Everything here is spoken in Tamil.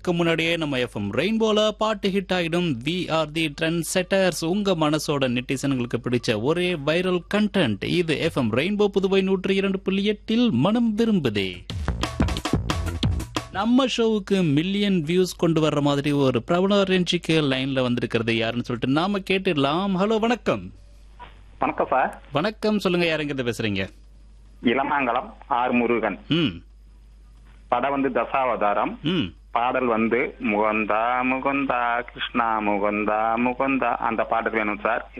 பாடலுக்கு முன்னாடியே நம்ம எஃப்எம் ரெயின்போல பாட்டு ஹிட் ஆகிடும் we are the trend setters உங்க மனசோட நெட்டிசன்களுக்கு பிடிச்ச ஒரே வைரல் கண்டென்ட் இது எஃப்எம் ரெயின்போ புதுவை நூற்றி இரண்டு புள்ளி எட்டில் மனம் விரும்புதே நம்ம ஷோவுக்கு மில்லியன் வியூஸ் கொண்டு வர்ற மாதிரி ஒரு பிரபல ரேஞ்சுக்கு லைன்ல வந்திருக்கிறது யாருன்னு சொல்லிட்டு நாம கேட்டுடலாம் ஹலோ வணக்கம் வணக்கம் சார் வணக்கம் சொல்லுங்க யாருங்கிறது பேசுறீங்க இளமாங்கலம் ஆர் முருகன் ம் படம் வந்து தசாவதாரம் ம் பாடல் வந்து முகந்தா முகந்தா கிருஷ்ணா முகந்தா முகந்தா அந்த பாட்டுக்கு வேணும் சார்